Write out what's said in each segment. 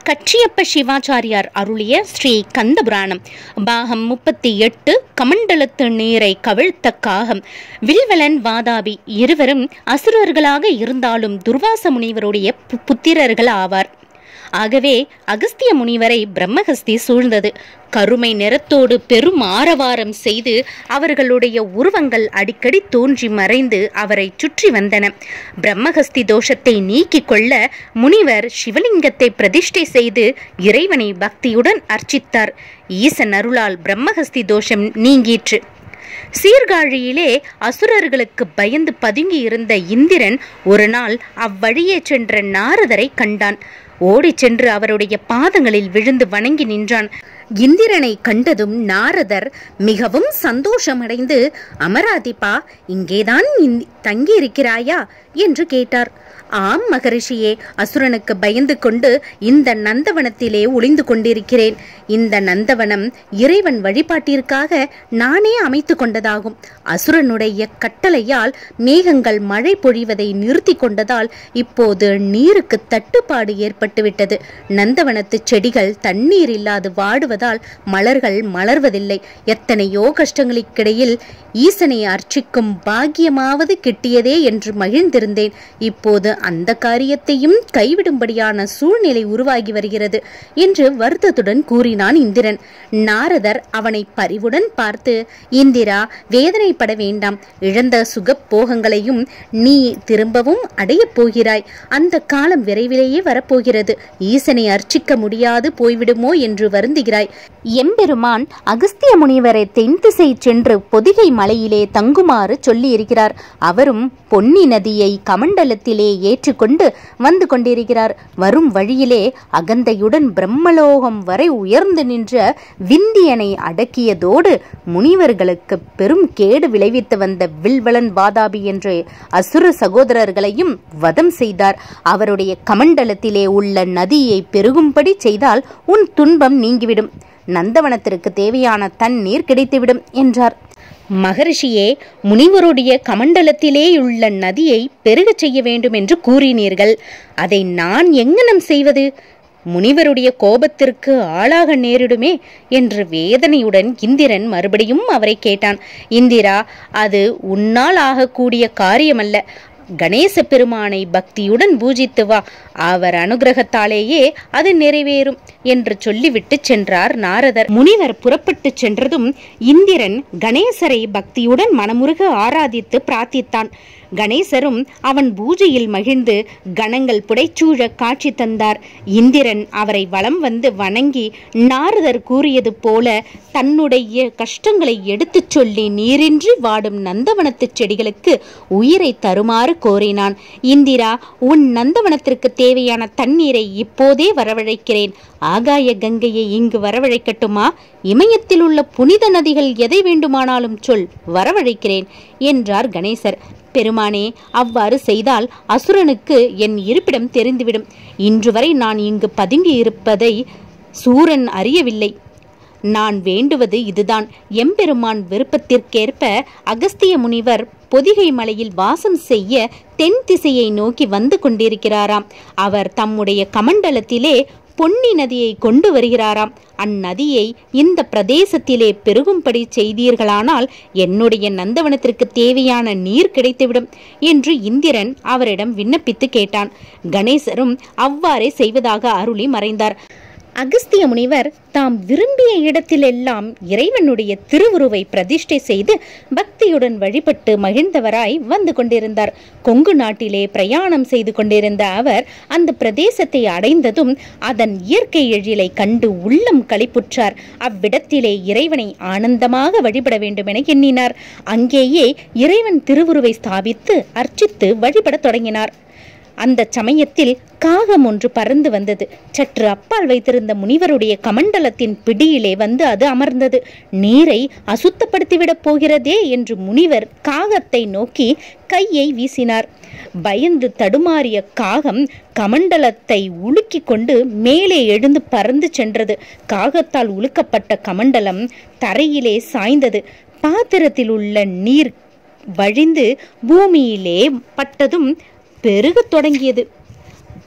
கச்சியப்ப சிவாச்சாரியார் அருளிய ஸ்ரீ கந்தபுராணம் பாகம் முப்பத்தி எட்டு கமண்டலத்து நீரை கவிழ்த்த காகம் வில்வலன் வாதாபி இருவரும் அசுரர்களாக இருந்தாலும் துர்வாச முனிவருடைய பு- புத்திரர்கள் ஆவார் ஆகவே அகஸ்திய முனிவரை பிரம்மஹஸ்தி சூழ்ந்தது கருமை நிறத்தோடு பெரும் ஆரவாரம் செய்து அவர்களுடைய உருவங்கள் அடிக்கடி தோன்றி மறைந்து அவரை சுற்றி வந்தன பிரம்மஹஸ்தி தோஷத்தை நீக்கிக் கொள்ள முனிவர் சிவலிங்கத்தை பிரதிஷ்டை செய்து இறைவனை பக்தியுடன் அர்ச்சித்தார் ஈசன் அருளால் பிரம்மஹஸ்தி தோஷம் நீங்கிற்று சீர்காழியிலே அசுரர்களுக்கு பயந்து பதுங்கி இருந்த இந்திரன் ஒரு நாள் அவ்வழியே சென்ற நாரதரை கண்டான் ஓடிச் சென்று அவருடைய பாதங்களில் விழுந்து வணங்கி நின்றான் இந்திரனை கண்டதும் நாரதர் மிகவும் சந்தோஷமடைந்து அமராதிபா இங்கேதான் இந்- தங்கியிருக்கிறாயா என்று கேட்டார் ஆம் மகரிஷியே அசுரனுக்கு பயந்து கொண்டு இந்த நந்தவனத்திலே ஒளிந்து கொண்டிருக்கிறேன் இந்த நந்தவனம் இறைவன் வழிபாட்டிற்காக நானே அமைத்து கொண்டதாகும் அசுரனுடைய கட்டளையால் மேகங்கள் மழை பொழிவதை நிறுத்தி கொண்டதால் இப்போது நீருக்கு தட்டுப்பாடு ஏற்பட்டுவிட்டது நந்தவனத்து செடிகள் தண்ணீர் இல்லாது வாடுவதால் மலர்கள் மலர்வதில்லை எத்தனையோ கஷ்டங்களுக்கிடையில் ஈசனை அர்ச்சிக்கும் பாக்கியமாவது கிட்டியதே என்று மகிழ்ந்திருந்தேன் இப்போது அந்த காரியத்தையும் கைவிடும்படியான சூழ்நிலை உருவாகி வருகிறது என்று வருத்தத்துடன் கூறினான் இந்திரன் நாரதர் அவனை பரிவுடன் பார்த்து இந்திரா வேதனைப்பட வேண்டாம் இழந்த சுகப் போகங்களையும் நீ திரும்பவும் அடையப் போகிறாய் அந்த காலம் விரைவிலேயே வரப்போகிறது ஈசனை அர்ச்சிக்க முடியாது போய்விடுமோ என்று வருந்துகிறாய் எம்பெருமான் அகஸ்திய முனிவரை தென் திசை சென்று பொதிகை மலையிலே தங்குமாறு சொல்லியிருக்கிறார் அவரும் பொன்னி நதியை கமண்டலத்திலே ஏற்றுக்கொண்டு வந்து கொண்டிருக்கிறார் வரும் வழியிலே அகந்தையுடன் பிரம்மலோகம் வரை உயர்ந்து நின்ற விந்தியனை அடக்கியதோடு முனிவர்களுக்கு பெரும் கேடு விளைவித்து வந்த வில்வலன் வாதாபி என்ற அசுர சகோதரர்களையும் வதம் செய்தார் அவருடைய கமண்டலத்திலே உள்ள நதியை பெருகும்படி செய்தால் உன் துன்பம் நீங்கிவிடும் நந்தவனத்திற்கு தேவையான தண்ணீர் கிடைத்துவிடும் என்றார் மகரிஷியே முனிவருடைய கமண்டலத்திலேயுள்ள நதியை பெருகச் செய்ய வேண்டும் என்று கூறினீர்கள் அதை நான் எங்கனம் செய்வது முனிவருடைய கோபத்திற்கு ஆளாக நேரிடுமே என்று வேதனையுடன் இந்திரன் மறுபடியும் அவரை கேட்டான் இந்திரா அது உன்னால் ஆகக்கூடிய காரியமல்ல கணேச பெருமானை பக்தியுடன் பூஜித்து வா அவர் அனுகிரகத்தாலேயே அது நிறைவேறும் என்று சொல்லிவிட்டு சென்றார் நாரதர் முனிவர் புறப்பட்டு சென்றதும் இந்திரன் கணேசரை பக்தியுடன் மனமுருக ஆராதித்து பிரார்த்தித்தான் கணேசரும் அவன் பூஜையில் மகிழ்ந்து கணங்கள் புடைச்சூழ காட்சி தந்தார் இந்திரன் அவரை வலம் வந்து வணங்கி நாரதர் கூறியது போல தன்னுடைய கஷ்டங்களை எடுத்துச் சொல்லி நீரின்றி வாடும் நந்தவனத்துச் செடிகளுக்கு உயிரை தருமாறு கோரினான் இந்திரா உன் நந்தவனத்திற்கு தேவையான தண்ணீரை இப்போதே வரவழைக்கிறேன் ஆகாய கங்கையை இங்கு வரவழைக்கட்டுமா இமயத்தில் உள்ள புனித நதிகள் எதை வேண்டுமானாலும் சொல் வரவழைக்கிறேன் என்றார் கணேசர் பெருமானே அவ்வாறு செய்தால் அசுரனுக்கு என் இருப்பிடம் தெரிந்துவிடும் இன்று வரை நான் இங்கு பதுங்கி இருப்பதை சூரன் அறியவில்லை நான் வேண்டுவது இதுதான் எம்பெருமான் விருப்பத்திற்கேற்ப அகஸ்திய முனிவர் பொதிகை மலையில் வாசம் செய்ய தென் திசையை நோக்கி வந்து கொண்டிருக்கிறாராம் அவர் தம்முடைய கமண்டலத்திலே பொன்னி நதியை கொண்டு வருகிறாராம் அந்நதியை இந்த பிரதேசத்திலே பெருகும்படி செய்தீர்களானால் என்னுடைய நந்தவனத்திற்கு தேவையான நீர் கிடைத்துவிடும் என்று இந்திரன் அவரிடம் விண்ணப்பித்து கேட்டான் கணேசரும் அவ்வாறே செய்வதாக அருளி மறைந்தார் அகஸ்திய முனிவர் தாம் விரும்பிய இடத்திலெல்லாம் இறைவனுடைய திருவுருவை பிரதிஷ்டை செய்து பக்தியுடன் வழிபட்டு மகிழ்ந்தவராய் வந்து கொண்டிருந்தார் கொங்கு நாட்டிலே பிரயாணம் செய்து கொண்டிருந்த அவர் அந்த பிரதேசத்தை அடைந்ததும் அதன் இயற்கை எழிலை கண்டு உள்ளம் களிப்புற்றார் அவ்விடத்திலே இறைவனை ஆனந்தமாக வழிபட வேண்டும் என எண்ணினார் அங்கேயே இறைவன் திருவுருவை ஸ்தாபித்து அர்ச்சித்து வழிபடத் தொடங்கினார் அந்த சமயத்தில் காகம் ஒன்று பறந்து வந்தது சற்று அப்பால் வைத்திருந்த முனிவருடைய கமண்டலத்தின் பிடியிலே வந்து அது அமர்ந்தது நீரை அசுத்தப்படுத்திவிடப் போகிறதே என்று முனிவர் காகத்தை நோக்கி கையை வீசினார் பயந்து தடுமாறிய காகம் கமண்டலத்தை உலுக்கிக் கொண்டு மேலே எழுந்து பறந்து சென்றது காகத்தால் உலுக்கப்பட்ட கமண்டலம் தரையிலே சாய்ந்தது பாத்திரத்தில் உள்ள நீர் வழிந்து பூமியிலே பட்டதும் பெருகத் தொடங்கியது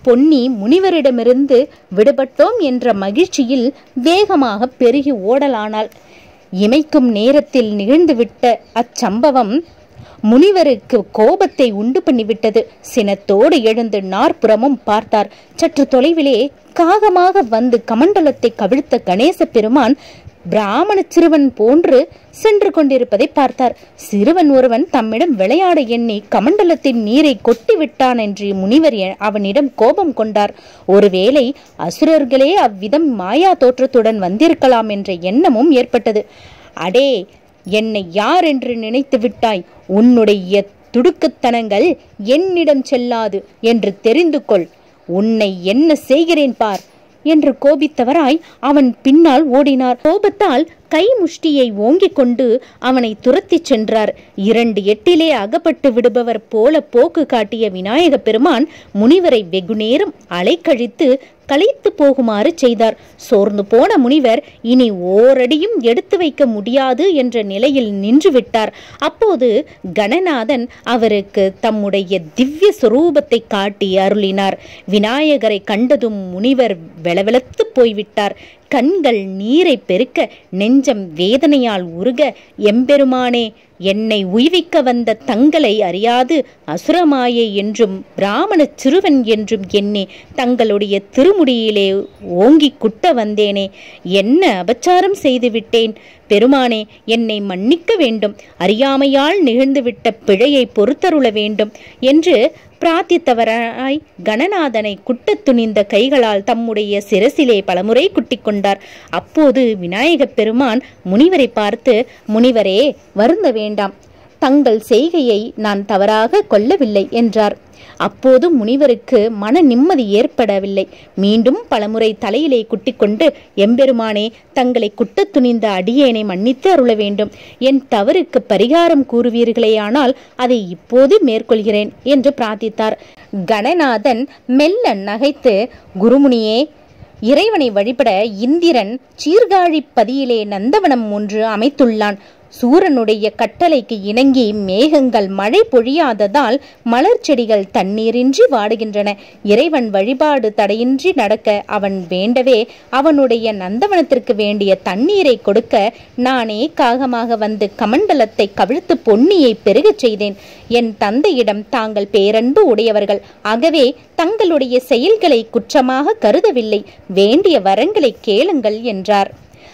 பொன்னி முனிவரிடமிருந்து விடுபட்டோம் என்ற மகிழ்ச்சியில் வேகமாக பெருகி ஓடலானாள் இமைக்கும் நேரத்தில் நிகழ்ந்துவிட்ட அச்சம்பவம் முனிவருக்கு கோபத்தை உண்டு பண்ணிவிட்டது சினத்தோடு எழுந்து நாற்புறமும் பார்த்தார் சற்று தொலைவிலே காகமாக வந்து கமண்டலத்தை கவிழ்த்த கணேச பெருமான் பிராமண சிறுவன் போன்று சென்று கொண்டிருப்பதை பார்த்தார் சிறுவன் ஒருவன் தம்மிடம் விளையாட எண்ணி கமண்டலத்தின் நீரை கொட்டி விட்டான் என்று முனிவர் எ- அவனிடம் கோபம் கொண்டார் ஒருவேளை அசுரர்களே அவ்விதம் மாயா தோற்றத்துடன் வந்திருக்கலாம் என்ற எண்ணமும் ஏற்பட்டது அடே என்னை யார் என்று நினைத்து விட்டாய் உன்னுடைய துடுக்குத்தனங்கள் என்னிடம் செல்லாது என்று தெரிந்து கொள் உன்னை என்ன செய்கிறேன் பார் என்று கோபித்தவராய் அவன் பின்னால் ஓடினார் கோபத்தால் கை முஷ்டியை ஓங்கிக் கொண்டு அவனை துரத்திச் சென்றார் இரண்டு எட்டிலே அகப்பட்டு விடுபவர் போல போக்கு காட்டிய விநாயக பெருமான் முனிவரை வெகுநேரம் அலைக்கழித்து களைத்து போகுமாறு செய்தார் சோர்ந்து போன முனிவர் இனி ஓரடியும் எடுத்து வைக்க முடியாது என்ற நிலையில் நின்று விட்டார் அப்போது கணநாதன் அவருக்கு தம்முடைய திவ்ய சொரூபத்தை காட்டி அருளினார் விநாயகரை கண்டதும் முனிவர் வெளவெளத்து போய்விட்டார் கண்கள் நீரை பெருக்க நெஞ்சம் வேதனையால் உருக எம்பெருமானே என்னை உய்விக்க வந்த தங்களை அறியாது அசுரமாயை என்றும் பிராமண சிறுவன் என்றும் எண்ணி தங்களுடைய திருமுடியிலே ஓங்கி குட்ட வந்தேனே என்ன அபச்சாரம் செய்துவிட்டேன் பெருமானே என்னை மன்னிக்க வேண்டும் அறியாமையால் நிகழ்ந்துவிட்ட பிழையை பொறுத்தருள வேண்டும் என்று பிரார்த்தித்தவராய் கணநாதனை குட்டத் துணிந்த கைகளால் தம்முடைய சிரசிலே பலமுறை குட்டிக் கொண்டார் அப்போது விநாயகப் பெருமான் முனிவரை பார்த்து முனிவரே வருந்த வேண்டாம் தங்கள் செய்கையை நான் தவறாக கொள்ளவில்லை என்றார் அப்போது முனிவருக்கு மன நிம்மதி ஏற்படவில்லை மீண்டும் பலமுறை தலையிலே குட்டிக்கொண்டு எம்பெருமானே தங்களை குட்டத் துணிந்த அடியேனை மன்னித்து அருள வேண்டும் என் தவறுக்கு பரிகாரம் கூறுவீர்களேயானால் அதை இப்போது மேற்கொள்கிறேன் என்று பிரார்த்தித்தார் கணநாதன் மெல்ல நகைத்து குருமுனியே இறைவனை வழிபட இந்திரன் சீர்காழி பதியிலே நந்தவனம் ஒன்று அமைத்துள்ளான் சூரனுடைய கட்டளைக்கு இணங்கி மேகங்கள் மழை பொழியாததால் மலர் செடிகள் தண்ணீரின்றி வாடுகின்றன இறைவன் வழிபாடு தடையின்றி நடக்க அவன் வேண்டவே அவனுடைய நந்தவனத்திற்கு வேண்டிய தண்ணீரை கொடுக்க நானே காகமாக வந்து கமண்டலத்தை கவிழ்த்து பொன்னியை பெருகச் செய்தேன் என் தந்தையிடம் தாங்கள் பேரன்பு உடையவர்கள் ஆகவே தங்களுடைய செயல்களை குற்றமாக கருதவில்லை வேண்டிய வரங்களை கேளுங்கள் என்றார்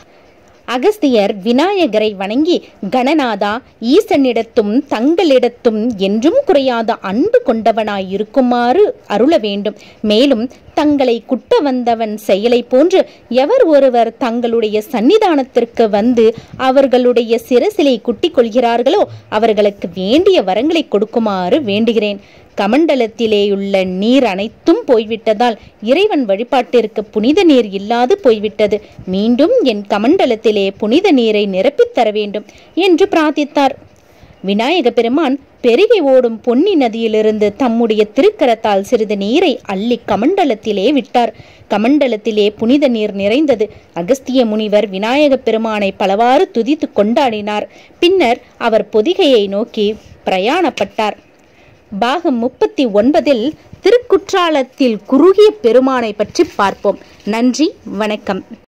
அகஸ்தியர் விநாயகரை வணங்கி கணநாதா ஈசனிடத்தும் தங்களிடத்தும் என்றும் குறையாத அன்பு கொண்டவனாய் இருக்குமாறு அருள வேண்டும் மேலும் தங்களை குட்ட வந்தவன் செயலை போன்று எவர் ஒருவர் தங்களுடைய சன்னிதானத்திற்கு வந்து அவர்களுடைய சிரசிலை குட்டிக் கொள்கிறார்களோ அவர்களுக்கு வேண்டிய வரங்களை கொடுக்குமாறு வேண்டுகிறேன் கமண்டலத்திலேயுள்ள நீர் அனைத்தும் போய்விட்டதால் இறைவன் வழிபாட்டிற்கு புனித நீர் இல்லாது போய்விட்டது மீண்டும் என் கமண்டலத்திலே புனித நீரை நிரப்பித் தர வேண்டும் என்று பிரார்த்தித்தார் விநாயக பெருமான் பெருகி ஓடும் பொன்னி நதியிலிருந்து தம்முடைய திருக்கரத்தால் சிறிது நீரை அள்ளி கமண்டலத்திலே விட்டார் கமண்டலத்திலே புனித நீர் நிறைந்தது அகஸ்திய முனிவர் விநாயக பெருமானை பலவாறு துதித்து கொண்டாடினார் பின்னர் அவர் பொதிகையை நோக்கி பிரயாணப்பட்டார் பாகம் முப்பத்தி ஒன்பதில் திருக்குற்றாலத்தில் குறுகிய பெருமானை பற்றி பார்ப்போம் நன்றி வணக்கம்